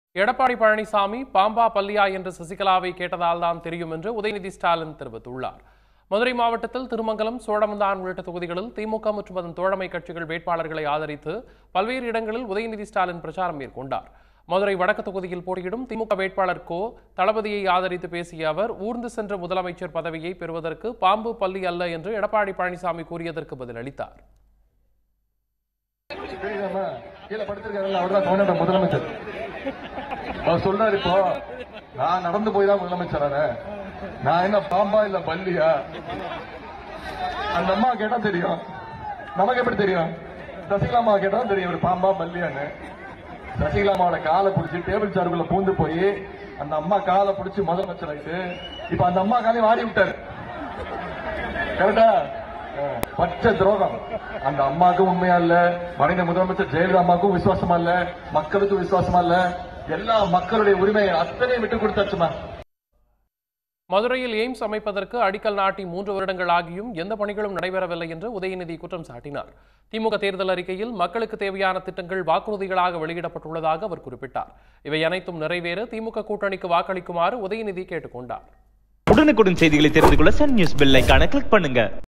எடப்பாடி பழனிசாமி பாம்பா பல்லியா என்று சசிகலாவை கேட்டதால் தான் தெரியும் என்று உதயநிதி ஸ்டாலின் தெரிவித்துள்ளார் மதுரை மாவட்டத்தில் திருமங்கலம் சோழவந்தான் உள்ளிட்ட தொகுதிகளில் திமுக மற்றும் அதன் தோழமை கட்சிகள் வேட்பாளர்களை ஆதரித்து பல்வேறு இடங்களில் உதயநிதி ஸ்டாலின் பிரச்சாரம் மேற்கொண்டார் மதுரை வடக்கு தொகுதியில் போட்டியிடும் திமுக வேட்பாளர் கோ தளபதியை ஆதரித்து பேசிய அவர் ஊர்ந்து சென்ற முதலமைச்சர் பதவியை பெறுவதற்கு பாம்பு பள்ளி அல்ல என்று எடப்பாடி பழனிசாமி கூறியதற்கு பதிலளித்தார் தெரியுதாம்மா? கீழே படுத்திருக்காருல்ல, அவர்தான் தமிழ்நாடு முதலமைச்சர் அவர் சொல்றாரு இப்போ நான் நடந்து போய் தான் முதலமைச்சர் ஆனேன். நான் என்ன பாம்பா இல்ல பல்லியா அந்த அம்மா கேட்டா தெரியும் நமக்கு எப்படி தெரியும் சசிகலா அம்மா கேட்டா தெரியும் ஒரு பாம்பா பல்லியான்னு சசிகலா அம்மாவோட காலை பிடிச்சி டேபிள் சாருக்குள்ள பூந்து போய் அந்த அம்மா காலை பிடிச்சி முதலமைச்சர் ஆயிட்டு இப்ப அந்த அம்மா காலையும் வாடி விட்டாரு கரெக்டா அஹ், பச்சை துரோகம் அந்த அம்மாவுக்கும் உண்மையா இல்ல மறைந்த முதலமைச்சர் ஜெயலலிதா அம்மாவுக்கும் விசுவாசமா இல்ல மக்களுக்கும் விசுவாசமா இல்ல எல்லா மக்களுடைய உரிமையை அத்தனையும் விட்டு கொடுத்தாச்சுமா மதுரையில் எய்ம்ஸ் அமைப்பதற்கு அடிக்கல் நாட்டி மூன்று வருடங்கள் ஆகியும் எந்த பணிகளும் நடைபெறவில்லை என்று உதயநிதி குற்றம் சாட்டினார் திமுக தேர்தல் அறிக்கையில் மக்களுக்கு தேவையான திட்டங்கள் வாக்குறுதிகளாக வெளியிடப்பட்டுள்ளதாக அவர் குறிப்பிட்டார் இவை அனைத்தும் நிறைவேற திமுக கூட்டணிக்கு வாக்களிக்குமாறு உதயநிதி கேட்டுக்கொண்டார் உடனுக்குடன் செய்திகளை தெரிந்து கொள்ள சன் நியூஸ் பெல் ஐகானை கிளிக் பண்ணுங்க